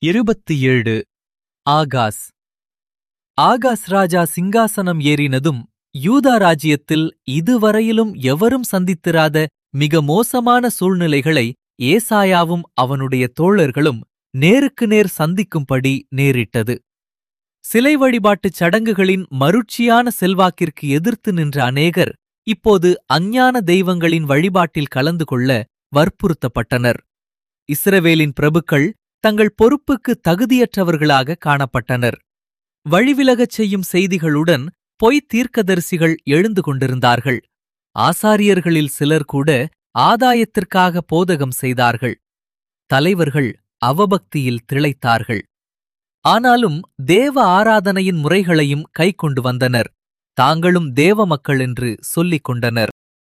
இருபத்தி ஏழு Ahaz Ahaz ராஜா சிங்காசனம் ஏறினதும் யூதா ராஜ்யத்தில் இதுவரையிலும் எவரும் சந்தித்திராத மிக மோசமான சூழ்நிலைகளை ஏசாயாவும் அவனுடைய தோழர்களும் நேருக்கு நேர் சந்திக்கும்படி நேரிட்டது சிலை வழிபாட்டுச் சடங்குகளின் மருட்சியான செல்வாக்கிற்கு எதிர்த்து நின்ற அநேகர் இப்போது அஞ்ஞான தெய்வங்களின் வழிபாட்டில் கலந்து கொள்ள வற்புறுத்தப்பட்டனர் இஸ்ரவேலின் பிரபுக்கள் தங்கள் பொறுப்புக்கு தகுதியற்றவர்களாக காணப்பட்டனர் வழிவிலகச் செய்யும் செய்திகளுடன் பொய்த் தீர்க்கதரிசிகள் எழுந்து கொண்டிருந்தார்கள் ஆசாரியர்களில் சிலர் கூட ஆதாயத்திற்காக போதகம் செய்தார்கள் தலைவர்கள் அவபக்தியில் திளைத்தார்கள் ஆனாலும் தேவ ஆராதனையின் முறைகளையும் கைக்கொண்டு வந்தனர் தாங்களும் தேவ மக்கள் என்று சொல்லிக் கொண்டனர்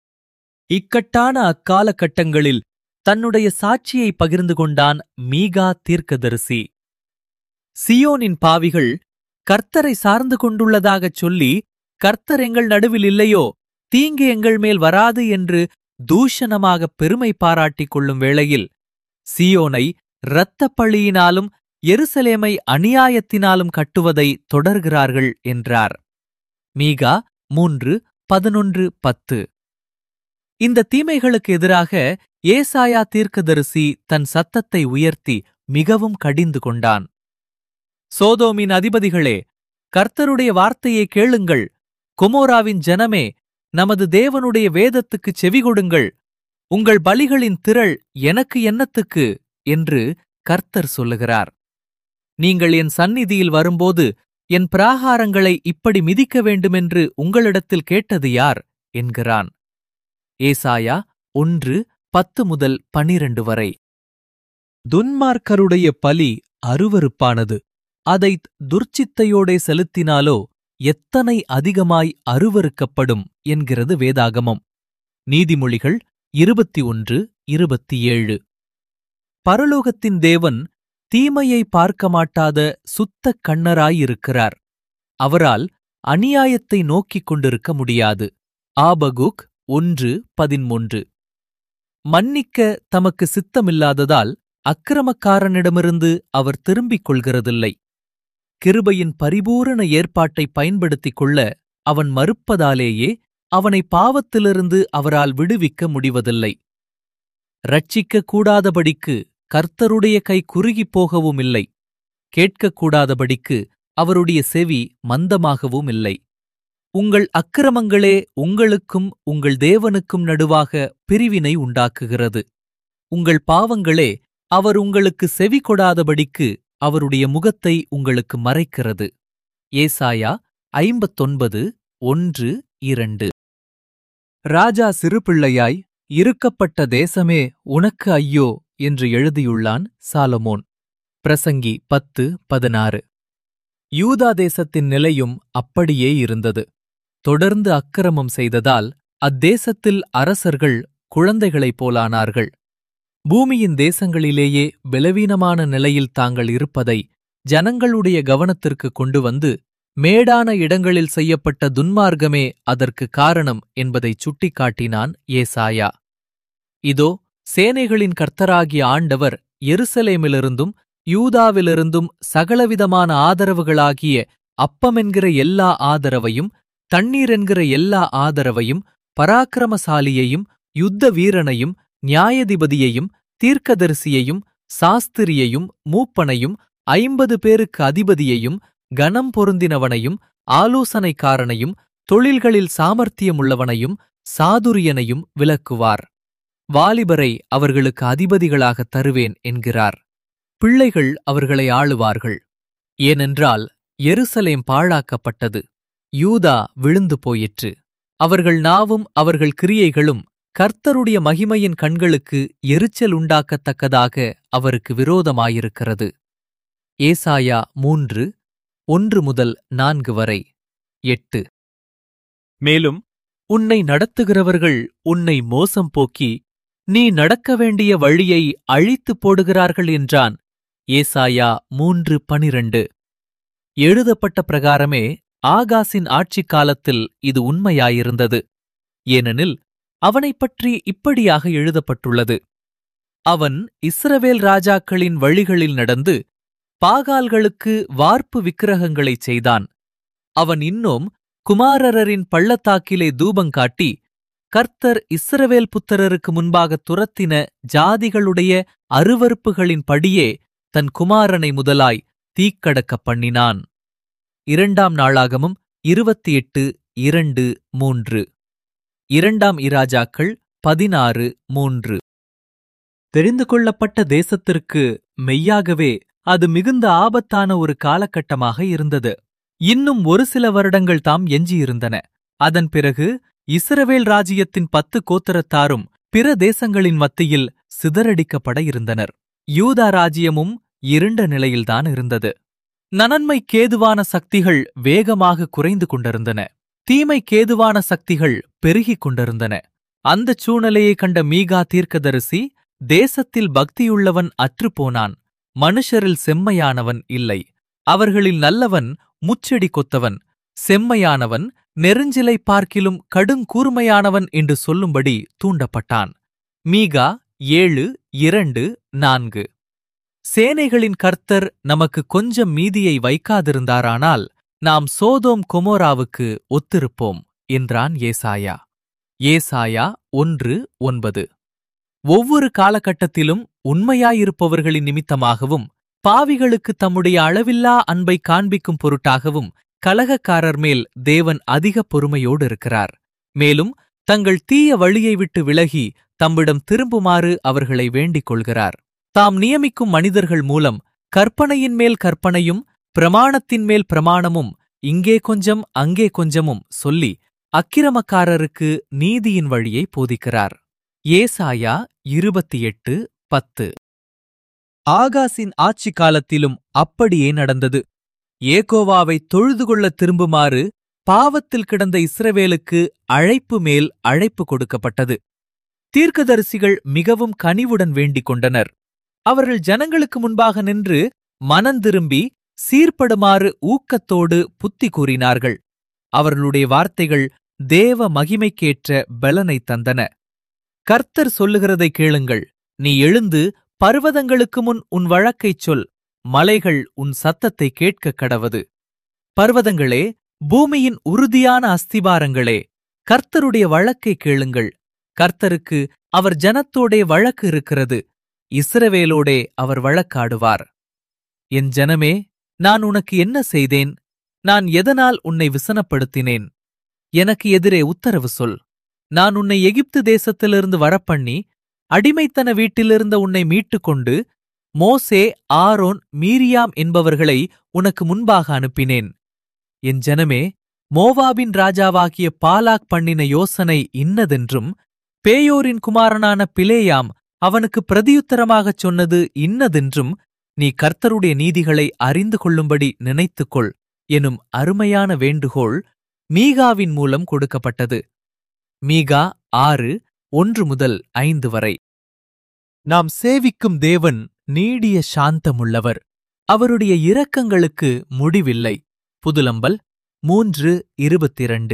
இக்கட்டான அக்காலகட்டங்களில் தன்னுடைய சாட்சியை பகிர்ந்து கொண்டான் மீகா தீர்க்கதரிசி சியோனின் பாவிகள் கர்த்தரை சார்ந்து கொண்டுள்ளதாகச் சொல்லி கர்த்தர் எங்கள் நடுவில் இல்லையோ தீங்கு எங்கள் மேல் வராது என்று தூஷணமாக பெருமை பாராட்டிக் கொள்ளும் வேளையில் சியோனை இரத்தப் பழியினாலும் எருசலேமை அநியாயத்தினாலும் கட்டுவதை தொடர்கிறார்கள் என்றார் மீகா மூன்று பதினொன்று பத்து இந்த தீமைகளுக்கு எதிராக ஏசாயா தீர்க்கதரிசி தன் சத்தத்தை உயர்த்தி மிகவும் கடிந்து கொண்டான் சோதோமின் அதிபதிகளே கர்த்தருடைய வார்த்தையை கேளுங்கள் கொமோராவின் ஜனமே நமது தேவனுடைய வேதத்துக்குச் செவிகொடுங்கள் உங்கள் பலிகளின் திரள் எனக்கு என்னத்துக்கு என்று கர்த்தர் சொல்லுகிறார் நீங்கள் என் சந்நிதியில் வரும்போது என் பிராகாரங்களை இப்படி மிதிக்க வேண்டுமென்று உங்களிடத்தில் கேட்டது யார் என்கிறான் ஏசாயா ஒன்று பத்து முதல் பனிரண்டு வரை துன்மார்க்கருடைய பலி அருவருப்பானது அதை துர்ச்சித்தையோடே செலுத்தினாலோ எத்தனை அதிகமாய் அருவருக்கப்படும் என்கிறது வேதாகமம் நீதிமொழிகள் இருபத்தி ஒன்று இருபத்தி ஏழு பரலோகத்தின் தேவன் தீமையை பார்க்க மாட்டாத சுத்தக் கண்ணராயிருக்கிறார் அவரால் அநியாயத்தை நோக்கிக் கொண்டிருக்க முடியாது ஆபகுக் ஒன்று பதிமூன்று மன்னிக்க தமக்கு சித்தமில்லாததால் அக்கிரமக்காரனிடமிருந்து அவர் திரும்பிக் கொள்கிறதில்லை கிருபையின் பரிபூரண ஏற்பாட்டை பயன்படுத்திக் கொள்ள அவன் மறுப்பதாலேயே அவனை பாவத்திலிருந்து அவரால் விடுவிக்க முடிவதில்லை ரட்சிக்க கூடாதபடிக்கு கர்த்தருடைய கை குறுகிப் போகவும் இல்லை கேட்கக்கூடாதபடிக்கு அவருடைய செவி மந்தமாகவும் இல்லை உங்கள் அக்கிரமங்களே உங்களுக்கும் உங்கள் தேவனுக்கும் நடுவாக பிரிவினை உண்டாக்குகிறது உங்கள் பாவங்களே அவர் உங்களுக்கு செவி கொடாதபடிக்கு அவருடைய முகத்தை உங்களுக்கு மறைக்கிறது ஏசாயா ஐம்பத்தொன்பது ஒன்று இரண்டு ராஜா சிறுபிள்ளையாய் இருக்கப்பட்ட தேசமே உனக்கு ஐயோ என்று எழுதியுள்ளான் சாலமோன் பிரசங்கி பத்து பதினாறு யூதா தேசத்தின் நிலையும் அப்படியே இருந்தது தொடர்ந்து அக்கிரமம் செய்ததால் அத்தேசத்தில் அரசர்கள் குழந்தைகளைப் போலானார்கள் பூமியின் தேசங்களிலேயே பலவீனமான நிலையில் தாங்கள் இருப்பதை ஜனங்களுடைய கவனத்திற்கு கொண்டு வந்து மேடான இடங்களில் செய்யப்பட்ட துன்மார்க்கமே அதற்கு காரணம் என்பதைச் சுட்டிக்காட்டினான் ஏசாயா இதோ சேனைகளின் கர்த்தராகிய ஆண்டவர் எருசலேமிலிருந்தும் யூதாவிலிருந்தும் சகலவிதமான ஆதரவுகளாகிய அப்பமென்கிற எல்லா ஆதரவையும் தண்ணீர் என்கிற எல்லா ஆதரவையும் பராக்கிரமசாலியையும் யுத்த வீரனையும் நியாயதிபதியையும் தீர்க்கதரிசியையும் சாஸ்திரியையும் மூப்பனையும் ஐம்பது பேருக்கு அதிபதியையும் கனம் பொருந்தினவனையும் ஆலோசனைக்காரனையும் தொழில்களில் சாமர்த்தியமுள்ளவனையும் சாதுரியனையும் விலக்குவார் வாலிபரை அவர்களுக்கு அதிபதிகளாகத் தருவேன் என்கிறார் பிள்ளைகள் அவர்களை ஆளுவார்கள் ஏனென்றால் எருசலேம் பாழாக்கப்பட்டது யூதா விழுந்து போயிற்று அவர்கள் நாவும் அவர்கள் கிரியைகளும் கர்த்தருடைய மகிமையின் கண்களுக்கு எரிச்சல் உண்டாக்கத்தக்கதாக அவருக்கு விரோதமாயிருக்கிறது ஏசாயா மூன்று ஒன்று முதல் நான்கு வரை எட்டு மேலும் உன்னை நடத்துகிறவர்கள் உன்னை மோசம் போக்கி நீ நடக்க வேண்டிய வழியை அழித்துப் போடுகிறார்கள் என்றான் ஏசாயா மூன்று பனிரண்டு எழுதப்பட்ட பிரகாரமே ஆகாசின் ஆட்சிக் காலத்தில் இது உண்மையாயிருந்தது ஏனெனில் அவனைப் பற்றி இப்படியாக எழுதப்பட்டுள்ளது அவன் இஸ்ரவேல் ராஜாக்களின் வழிகளில் நடந்து பாகால்களுக்கு வார்ப்பு விக்கிரகங்களைச் செய்தான் அவன் இன்னும் குமாரரின் பள்ளத்தாக்கிலே தூபங்காட்டி கர்த்தர் இஸ்ரவேல் புத்திரருக்கு முன்பாக துரத்தின ஜாதிகளுடைய அருவருப்புகளின் படியே தன் குமாரனை முதலாய் தீக்கடக்கப் பண்ணினான் இரண்டாம் நாளாகமும் இருபத்தி எட்டு இரண்டு மூன்று இரண்டாம் இராஜாக்கள் பதினாறு மூன்று தெரிந்து கொள்ளப்பட்ட தேசத்திற்கு மெய்யாகவே அது மிகுந்த ஆபத்தான ஒரு காலகட்டமாக இருந்தது இன்னும் ஒரு சில வருடங்கள் தாம் எஞ்சியிருந்தன அதன் பிறகு இஸ்ரவேல் ராஜ்யத்தின் பத்து கோத்திரத்தாரும் பிற தேசங்களின் மத்தியில் சிதறடிக்கப்பட இருந்தனர் யூதா ராஜ்யமும் இருண்ட நிலையில்தான் இருந்தது நனன்மை கேதுவான சக்திகள் வேகமாக குறைந்து கொண்டிருந்தன தீமை கேதுவான சக்திகள் பெருகிக் கொண்டிருந்தன அந்தச் சூழ்நிலையை கண்ட மீகா தீர்க்கதரிசி தேசத்தில் பக்தியுள்ளவன் அற்றுப்போனான் மனுஷரில் செம்மையானவன் இல்லை அவர்களில் நல்லவன் முச்செடி கொத்தவன் செம்மையானவன் நெருஞ்சிலை பார்க்கிலும் கடுங்கூர்மையானவன் என்று சொல்லும்படி தூண்டப்பட்டான் மீகா ஏழு இரண்டு நான்கு சேனைகளின் கர்த்தர் நமக்கு கொஞ்சம் மீதியை வைக்காதிருந்தாரானால் நாம் சோதோம் கொமோராவுக்கு ஒத்திருப்போம் என்றான் ஏசாயா ஏசாயா ஒன்று ஒன்பது ஒவ்வொரு காலகட்டத்திலும் உண்மையாயிருப்பவர்களின் நிமித்தமாகவும் பாவிகளுக்கு தம்முடைய அளவில்லா அன்பை காண்பிக்கும் பொருட்டாகவும் கலகக்காரர் மேல் தேவன் அதிக பொறுமையோடு இருக்கிறார் மேலும் தங்கள் தீய வழியை விட்டு விலகி தம்மிடம் திரும்புமாறு அவர்களை வேண்டிக் கொள்கிறார் தாம் நியமிக்கும் மனிதர்கள் மூலம் கற்பனையின் மேல் கற்பனையும் பிரமாணத்தின் மேல் பிரமாணமும் இங்கே கொஞ்சம் அங்கே கொஞ்சமும் சொல்லி அக்கிரமக்காரருக்கு நீதியின் வழியை போதிக்கிறார் ஏசாயா இருபத்தி எட்டு பத்து ஆகாசின் ஆட்சி காலத்திலும் அப்படியே நடந்தது ஏகோவாவை தொழுது கொள்ள திரும்புமாறு பாவத்தில் கிடந்த இஸ்ரவேலுக்கு அழைப்பு மேல் அழைப்பு கொடுக்கப்பட்டது தீர்க்கதரிசிகள் மிகவும் கனிவுடன் வேண்டிக் கொண்டனர் அவர்கள் ஜனங்களுக்கு முன்பாக நின்று மனந்திரும்பி சீர்படுமாறு ஊக்கத்தோடு புத்தி கூறினார்கள் அவர்களுடைய வார்த்தைகள் தேவ மகிமைக்கேற்ற பலனை தந்தன கர்த்தர் சொல்லுகிறதை கேளுங்கள் நீ எழுந்து பர்வதங்களுக்கு முன் உன் வழக்கைச் சொல் மலைகள் உன் சத்தத்தை கேட்கக் கடவது பர்வதங்களே பூமியின் உறுதியான அஸ்திபாரங்களே கர்த்தருடைய வழக்கை கேளுங்கள் கர்த்தருக்கு அவர் ஜனத்தோடே வழக்கு இருக்கிறது இஸ்ரவேலோடே அவர் வழக்காடுவார் என் ஜனமே நான் உனக்கு என்ன செய்தேன் நான் எதனால் உன்னை விசனப்படுத்தினேன் எனக்கு எதிரே உத்தரவு சொல் நான் உன்னை எகிப்து தேசத்திலிருந்து வரப்பண்ணி அடிமைத்தன வீட்டிலிருந்த உன்னை மீட்டுக்கொண்டு மோசே ஆரோன் மீரியாம் என்பவர்களை உனக்கு முன்பாக அனுப்பினேன் என் ஜனமே மோவாபின் ராஜாவாகிய பாலாக் பண்ணின யோசனை இன்னதென்றும் பேயோரின் குமாரனான பிலேயாம் அவனுக்கு பிரதியுத்தரமாகச் சொன்னது இன்னதென்றும் நீ கர்த்தருடைய நீதிகளை அறிந்து கொள்ளும்படி நினைத்துக்கொள் எனும் அருமையான வேண்டுகோள் மீகாவின் மூலம் கொடுக்கப்பட்டது மீகா ஆறு ஒன்று முதல் ஐந்து வரை நாம் சேவிக்கும் தேவன் நீடிய சாந்தமுள்ளவர் அவருடைய இரக்கங்களுக்கு முடிவில்லை புதுலம்பல் மூன்று இருபத்திரண்டு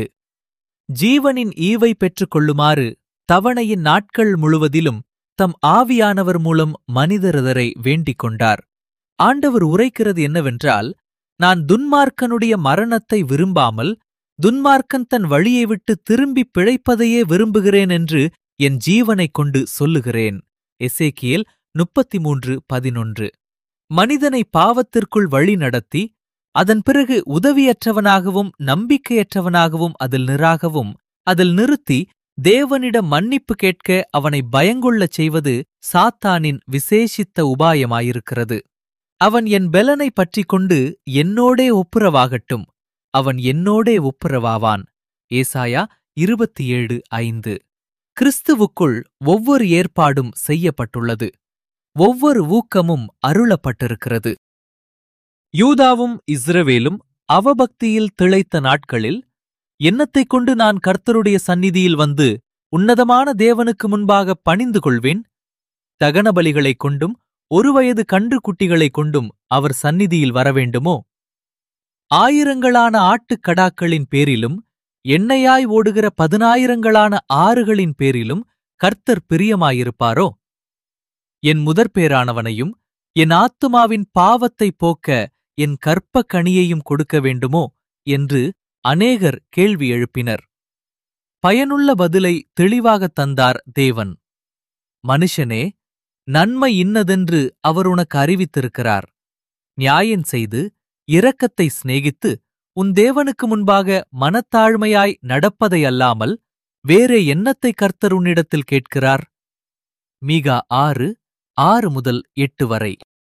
ஜீவனின் ஈவை பெற்றுக் கொள்ளுமாறு தவணையின் நாட்கள் முழுவதிலும் தம் ஆவியானவர் மூலம் மனிதரதரை வேண்டிக் கொண்டார் ஆண்டவர் உரைக்கிறது என்னவென்றால் நான் துன்மார்க்கனுடைய மரணத்தை விரும்பாமல் துன்மார்க்கன் தன் வழியை விட்டு திரும்பி பிழைப்பதையே விரும்புகிறேன் என்று என் ஜீவனைக் கொண்டு சொல்லுகிறேன் எசேக்கியேல் முப்பத்தி மூன்று பதினொன்று மனிதனை பாவத்திற்குள் வழி நடத்தி அதன் பிறகு உதவியற்றவனாகவும் நம்பிக்கையற்றவனாகவும் அதில் நிறாகவும் அதில் நிறுத்தி தேவனிடம் மன்னிப்பு கேட்க அவனை பயங்கொள்ளச் செய்வது சாத்தானின் விசேஷித்த உபாயமாயிருக்கிறது அவன் என் பெலனை பற்றிக் கொண்டு என்னோடே ஒப்புரவாகட்டும் அவன் என்னோடே ஒப்புரவாவான் ஏசாயா இருபத்தி ஏழு ஐந்து கிறிஸ்துவுக்குள் ஒவ்வொரு ஏற்பாடும் செய்யப்பட்டுள்ளது ஒவ்வொரு ஊக்கமும் அருளப்பட்டிருக்கிறது யூதாவும் இஸ்ரவேலும் அவபக்தியில் திளைத்த நாட்களில் என்னத்தைக் கொண்டு நான் கர்த்தருடைய சந்நிதியில் வந்து உன்னதமான தேவனுக்கு முன்பாக பணிந்து கொள்வேன் தகன பலிகளைக் கொண்டும் ஒரு வயது கன்று குட்டிகளைக் கொண்டும் அவர் சந்நிதியில் வரவேண்டுமோ ஆயிரங்களான ஆட்டுக்கடாக்களின் பேரிலும் எண்ணெயாய் ஓடுகிற பதினாயிரங்களான ஆறுகளின் பேரிலும் கர்த்தர் பிரியமாயிருப்பாரோ என் முதற்பேரானவனையும் என் ஆத்துமாவின் பாவத்தை போக்க என் கற்ப கனியையும் கொடுக்க வேண்டுமோ என்று அநேகர் கேள்வி எழுப்பினர் பயனுள்ள பதிலை தெளிவாகத் தந்தார் தேவன் மனுஷனே நன்மை இன்னதென்று அவர் உனக்கு அறிவித்திருக்கிறார் நியாயம் செய்து இரக்கத்தை சிநேகித்து உன் தேவனுக்கு முன்பாக மனத்தாழ்மையாய் நடப்பதை அல்லாமல் வேறே என்னத்தை கர்த்தர் உன்னிடத்தில் கேட்கிறார் மீகா ஆறு ஆறு முதல் எட்டு வரை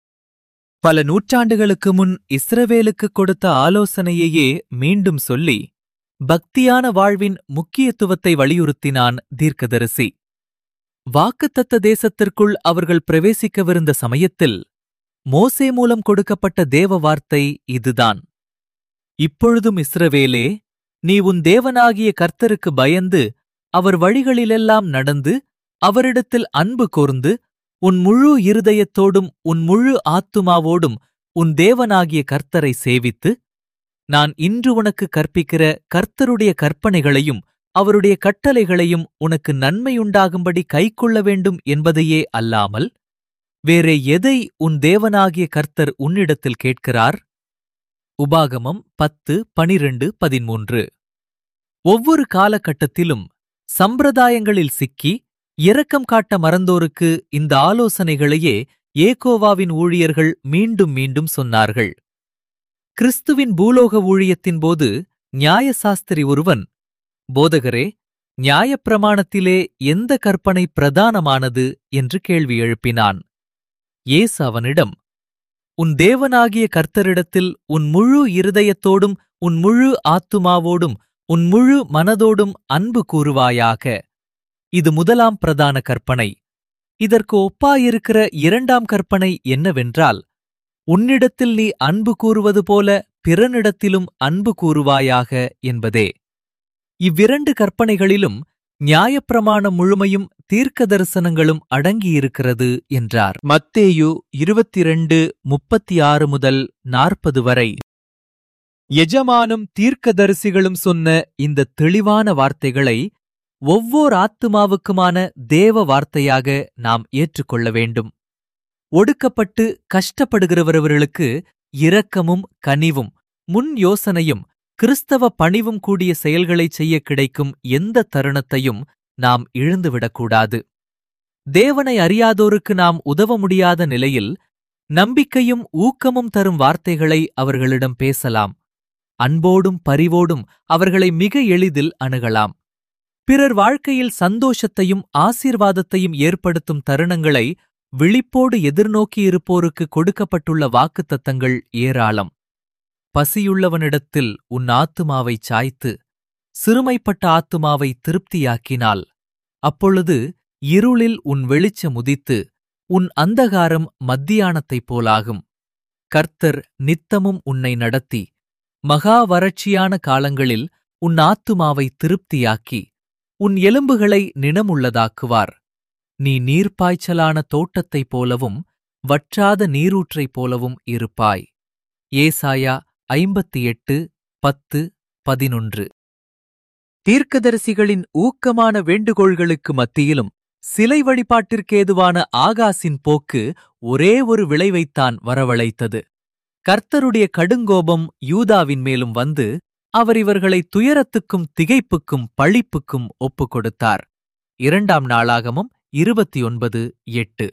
பல நூற்றாண்டுகளுக்கு முன் இஸ்ரவேலுக்கு கொடுத்த ஆலோசனையையே மீண்டும் சொல்லி பக்தியான வாழ்வின் முக்கியத்துவத்தை வலியுறுத்தினான் தீர்க்கதரிசி வாக்குத்தத்த தேசத்திற்குள் அவர்கள் பிரவேசிக்கவிருந்த சமயத்தில் மோசே மூலம் கொடுக்கப்பட்ட தேவ வார்த்தை இதுதான் இப்பொழுதும் இஸ்ரவேலே நீ உன் தேவனாகிய கர்த்தருக்கு பயந்து அவர் வழிகளிலெல்லாம் நடந்து அவரிடத்தில் அன்பு கூர்ந்து உன் முழு இருதயத்தோடும் உன் முழு ஆத்துமாவோடும் உன் தேவனாகிய கர்த்தரை சேவித்து நான் இன்று உனக்கு கற்பிக்கிற கர்த்தருடைய கற்பனைகளையும் அவருடைய கட்டளைகளையும் உனக்கு நன்மையுண்டாகும்படி கைக்கொள்ள வேண்டும் என்பதையே அல்லாமல் வேறே எதை உன் தேவனாகிய கர்த்தர் உன்னிடத்தில் கேட்கிறார் உபாகமம் பத்து பனிரெண்டு பதிமூன்று ஒவ்வொரு காலகட்டத்திலும் சம்பிரதாயங்களில் சிக்கி இரக்கம் காட்ட மறந்தோருக்கு இந்த ஆலோசனைகளையே ஏகோவாவின் ஊழியர்கள் மீண்டும் மீண்டும் சொன்னார்கள் கிறிஸ்துவின் பூலோக ஊழியத்தின் போது நியாயசாஸ்திரி ஒருவன் போதகரே நியாயப்பிரமாணத்திலே எந்த கற்பனை பிரதானமானது என்று கேள்வி எழுப்பினான் ஏசு அவனிடம் உன் தேவனாகிய கர்த்தரிடத்தில் உன் முழு இருதயத்தோடும் உன் முழு ஆத்துமாவோடும் உன் முழு மனதோடும் அன்பு கூறுவாயாக இது முதலாம் பிரதான கற்பனை இதற்கு ஒப்பாயிருக்கிற இரண்டாம் கற்பனை என்னவென்றால் உன்னிடத்தில் நீ அன்பு கூறுவது போல பிறனிடத்திலும் அன்பு கூறுவாயாக என்பதே இவ்விரண்டு கற்பனைகளிலும் நியாயப்பிரமாணம் முழுமையும் தீர்க்க தரிசனங்களும் அடங்கியிருக்கிறது என்றார் மத்தேயு இருபத்திரண்டு முப்பத்தி ஆறு முதல் நாற்பது வரை எஜமானும் தீர்க்கதரிசிகளும் சொன்ன இந்த தெளிவான வார்த்தைகளை ஒவ்வோர் ஆத்துமாவுக்குமான தேவ வார்த்தையாக நாம் ஏற்றுக்கொள்ள வேண்டும் ஒடுக்கப்பட்டு கஷ்டப்படுகிறவர்களுக்கு இரக்கமும் கனிவும் முன் யோசனையும் கிறிஸ்தவ பணிவும் கூடிய செயல்களைச் செய்ய கிடைக்கும் எந்த தருணத்தையும் நாம் இழந்துவிடக்கூடாது தேவனை அறியாதோருக்கு நாம் உதவ முடியாத நிலையில் நம்பிக்கையும் ஊக்கமும் தரும் வார்த்தைகளை அவர்களிடம் பேசலாம் அன்போடும் பரிவோடும் அவர்களை மிக எளிதில் அணுகலாம் பிறர் வாழ்க்கையில் சந்தோஷத்தையும் ஆசீர்வாதத்தையும் ஏற்படுத்தும் தருணங்களை விழிப்போடு எதிர்நோக்கியிருப்போருக்கு கொடுக்கப்பட்டுள்ள வாக்குத்தத்தங்கள் ஏராளம் பசியுள்ளவனிடத்தில் உன் ஆத்துமாவைச் சாய்த்து சிறுமைப்பட்ட ஆத்துமாவை திருப்தியாக்கினால் அப்பொழுது இருளில் உன் வெளிச்சம் உதித்து உன் அந்தகாரம் மத்தியானத்தைப் போலாகும் கர்த்தர் நித்தமும் உன்னை நடத்தி மகா வறட்சியான காலங்களில் உன் ஆத்துமாவை திருப்தியாக்கி உன் எலும்புகளை நினமுள்ளதாக்குவார் நீ நீர்ப்பாய்ச்சலான தோட்டத்தைப் போலவும் வற்றாத நீரூற்றைப் போலவும் இருப்பாய் ஏசாயா ஐம்பத்தி எட்டு பத்து பதினொன்று தீர்க்கதரிசிகளின் ஊக்கமான வேண்டுகோள்களுக்கு மத்தியிலும் சிலை வழிபாட்டிற்கேதுவான ஆகாசின் போக்கு ஒரே ஒரு விளைவைத்தான் வரவழைத்தது கர்த்தருடைய கடுங்கோபம் யூதாவின் மேலும் வந்து அவர் இவர்களை துயரத்துக்கும் திகைப்புக்கும் பழிப்புக்கும் ஒப்புக் கொடுத்தார் இரண்டாம் நாளாகமும் இருபத்தி ஒன்பது எட்டு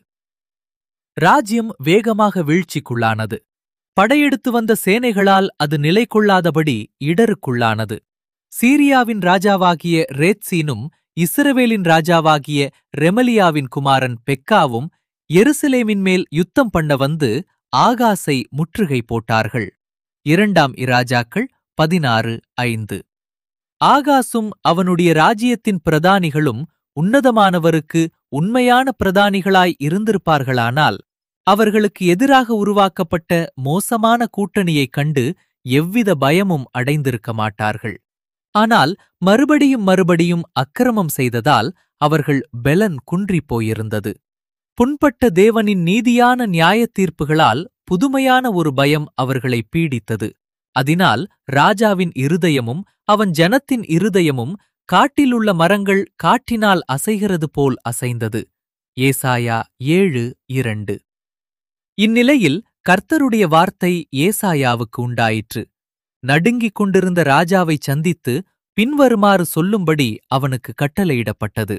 ராஜ்யம் வேகமாக வீழ்ச்சிக்குள்ளானது படையெடுத்து வந்த சேனைகளால் அது நிலை கொள்ளாதபடி இடருக்குள்ளானது சீரியாவின் ராஜாவாகிய ரேத்சீனும் இஸ்ரவேலின் ராஜாவாகிய ரெமலியாவின் குமாரன் பெக்காவும் எருசலேமின் மேல் யுத்தம் பண்ண வந்து ஆகாசை முற்றுகை போட்டார்கள் இரண்டாம் இராஜாக்கள் பதினாறு ஐந்து ஆகாசும் அவனுடைய ராஜ்யத்தின் பிரதானிகளும் உன்னதமானவருக்கு உண்மையான பிரதானிகளாய் இருந்திருப்பார்களானால் அவர்களுக்கு எதிராக உருவாக்கப்பட்ட மோசமான கூட்டணியைக் கண்டு எவ்வித பயமும் அடைந்திருக்க மாட்டார்கள் ஆனால் மறுபடியும் மறுபடியும் அக்கிரமம் செய்ததால் அவர்கள் பெலன் குன்றிப் போயிருந்தது புண்பட்ட தேவனின் நீதியான நியாயத் தீர்ப்புகளால் புதுமையான ஒரு பயம் அவர்களை பீடித்தது அதனால் ராஜாவின் இருதயமும் அவன் ஜனத்தின் இருதயமும் காட்டிலுள்ள மரங்கள் காற்றினால் அசைகிறது போல் அசைந்தது ஏசாயா ஏழு இரண்டு இந்நிலையில் கர்த்தருடைய வார்த்தை ஏசாயாவுக்கு உண்டாயிற்று நடுங்கிக் கொண்டிருந்த ராஜாவைச் சந்தித்து பின்வருமாறு சொல்லும்படி அவனுக்கு கட்டளையிடப்பட்டது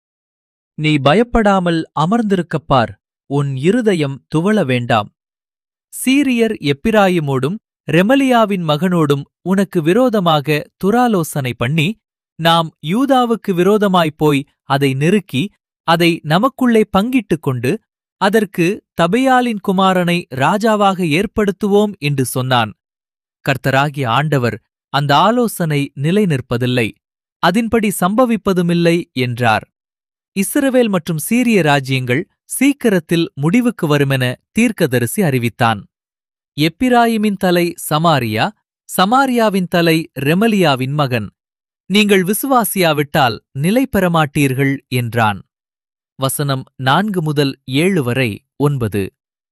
நீ பயப்படாமல் அமர்ந்திருக்கப் பார் உன் இருதயம் துவள வேண்டாம் சீரியர் எப்பிராயிமோடும் ரெமலியாவின் மகனோடும் உனக்கு விரோதமாக துராலோசனை பண்ணி நாம் யூதாவுக்கு விரோதமாய்ப் போய் அதை நெருக்கி அதை நமக்குள்ளே பங்கிட்டுக் கொண்டு அதற்கு தபையாலின் குமாரனை ராஜாவாக ஏற்படுத்துவோம் என்று சொன்னான் கர்த்தராகிய ஆண்டவர் அந்த ஆலோசனை நிலை நிற்பதில்லை அதின்படி சம்பவிப்பதுமில்லை என்றார் இஸ்ரவேல் மற்றும் சீரிய ராஜ்யங்கள் சீக்கிரத்தில் முடிவுக்கு வருமென தீர்க்கதரிசி அறிவித்தான் எப்பிராயிமின் தலை சமாரியா சமாரியாவின் தலை ரெமலியாவின் மகன் நீங்கள் விசுவாசியாவிட்டால் நிலை பெறமாட்டீர்கள் என்றான் வசனம் நான்கு முதல் ஏழு வரை ஒன்பது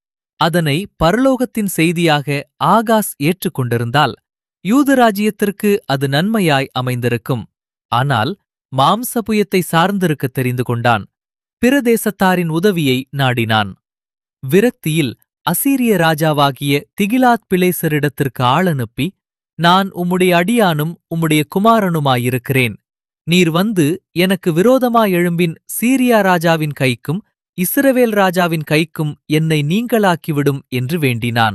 அதனை பரலோகத்தின் செய்தியாக ஆகாஸ் ஏற்றுக்கொண்டிருந்தால் யூதராஜ்யத்திற்கு அது நன்மையாய் அமைந்திருக்கும் ஆனால் மாம்சபுயத்தை சார்ந்திருக்கத் தெரிந்து கொண்டான் பிரதேசத்தாரின் உதவியை நாடினான் விரக்தியில் அசீரிய ராஜாவாகிய திகிலாத் பிளேசரிடத்திற்கு ஆள் அனுப்பி நான் உம்முடைய அடியானும் உம்முடைய குமாரனுமாயிருக்கிறேன் நீர் வந்து எனக்கு விரோதமாய் எழும்பின் சீரியா ராஜாவின் கைக்கும் இஸ்ரவேல் ராஜாவின் கைக்கும் என்னை நீங்களாக்கிவிடும் என்று வேண்டினான்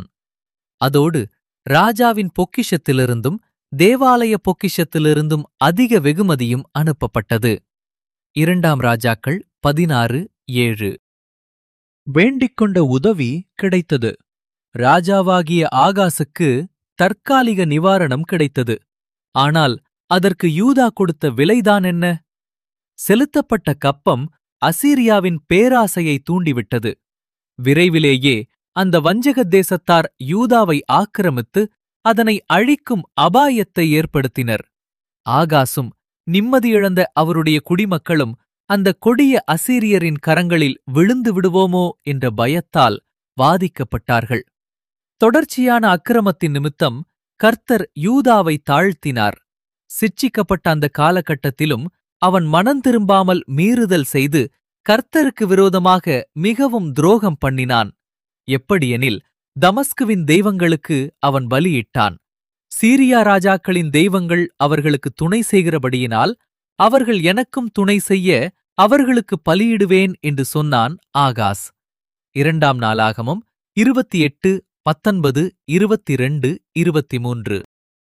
அதோடு ராஜாவின் பொக்கிஷத்திலிருந்தும் தேவாலய பொக்கிஷத்திலிருந்தும் அதிக வெகுமதியும் அனுப்பப்பட்டது இரண்டாம் ராஜாக்கள் பதினாறு ஏழு வேண்டிக்கொண்ட உதவி கிடைத்தது ராஜாவாகிய ஆகாசுக்கு தற்காலிக நிவாரணம் கிடைத்தது ஆனால் அதற்கு யூதா கொடுத்த விலைதான் என்ன செலுத்தப்பட்ட கப்பம் அசீரியாவின் பேராசையை தூண்டிவிட்டது விரைவிலேயே அந்த வஞ்சக தேசத்தார் யூதாவை ஆக்கிரமித்து அதனை அழிக்கும் அபாயத்தை ஏற்படுத்தினர் ஆகாசும் நிம்மதியிழந்த அவருடைய குடிமக்களும் அந்த கொடிய அசீரியரின் கரங்களில் விழுந்து விடுவோமோ என்ற பயத்தால் வாதிக்கப்பட்டார்கள் தொடர்ச்சியான அக்கிரமத்தின் நிமித்தம் கர்த்தர் யூதாவை தாழ்த்தினார் சிட்சிக்கப்பட்ட அந்த காலகட்டத்திலும் அவன் மனந்திரும்பாமல் மீறுதல் செய்து கர்த்தருக்கு விரோதமாக மிகவும் துரோகம் பண்ணினான் எப்படியெனில் தமஸ்குவின் தெய்வங்களுக்கு அவன் பலியிட்டான் சீரியா ராஜாக்களின் தெய்வங்கள் அவர்களுக்கு துணை செய்கிறபடியினால் அவர்கள் எனக்கும் துணை செய்ய அவர்களுக்கு பலியிடுவேன் என்று சொன்னான் ஆகாஸ் இரண்டாம் நாளாகமும் இருபத்தி எட்டு பத்தொன்பது இருபத்தி ரெண்டு இருபத்தி மூன்று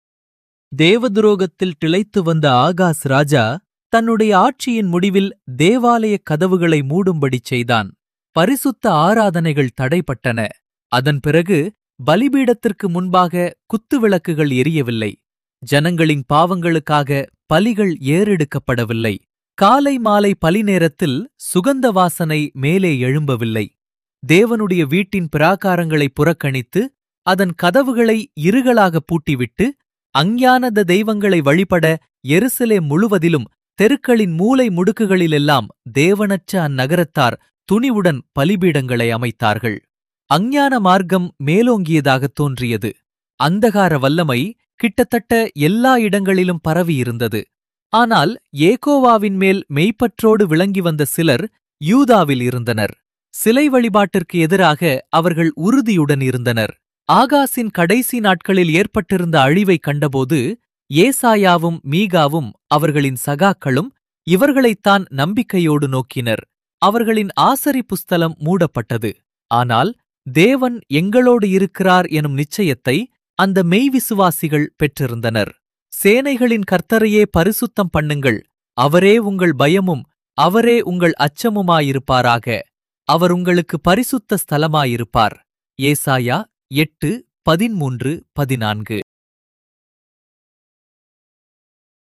தேவதுரோகத்தில் திளைத்து வந்த ஆகாஸ் ராஜா தன்னுடைய ஆட்சியின் முடிவில் தேவாலய கதவுகளை மூடும்படி செய்தான் பரிசுத்த ஆராதனைகள் தடைப்பட்டன அதன் பிறகு பலிபீடத்திற்கு முன்பாக குத்துவிளக்குகள் எரியவில்லை ஜனங்களின் பாவங்களுக்காக பலிகள் ஏறெடுக்கப்படவில்லை காலை மாலை பலி நேரத்தில் சுகந்த வாசனை மேலே எழும்பவில்லை தேவனுடைய வீட்டின் பிராகாரங்களை புறக்கணித்து அதன் கதவுகளை இருகளாக பூட்டிவிட்டு அஞ்ஞானத தெய்வங்களை வழிபட எருசலே முழுவதிலும் தெருக்களின் மூலை முடுக்குகளிலெல்லாம் தேவனற்ற அந்நகரத்தார் துணிவுடன் பலிபீடங்களை அமைத்தார்கள் அஞ்ஞான மார்க்கம் மேலோங்கியதாகத் தோன்றியது அந்தகார வல்லமை கிட்டத்தட்ட எல்லா இடங்களிலும் பரவியிருந்தது ஆனால் ஏகோவாவின் மேல் மெய்ப்பற்றோடு விளங்கி வந்த சிலர் யூதாவில் இருந்தனர் சிலை வழிபாட்டிற்கு எதிராக அவர்கள் உறுதியுடன் இருந்தனர் ஆகாசின் கடைசி நாட்களில் ஏற்பட்டிருந்த அழிவை கண்டபோது ஏசாயாவும் மீகாவும் அவர்களின் சகாக்களும் இவர்களைத்தான் நம்பிக்கையோடு நோக்கினர் அவர்களின் ஆசரி புஸ்தலம் மூடப்பட்டது ஆனால் தேவன் எங்களோடு இருக்கிறார் எனும் நிச்சயத்தை அந்த மெய்விசுவாசிகள் பெற்றிருந்தனர் சேனைகளின் கர்த்தரையே பரிசுத்தம் பண்ணுங்கள் அவரே உங்கள் பயமும் அவரே உங்கள் அச்சமுமாயிருப்பாராக அவர் உங்களுக்கு பரிசுத்த ஸ்தலமாயிருப்பார் ஏசாயா எட்டு பதிமூன்று பதினான்கு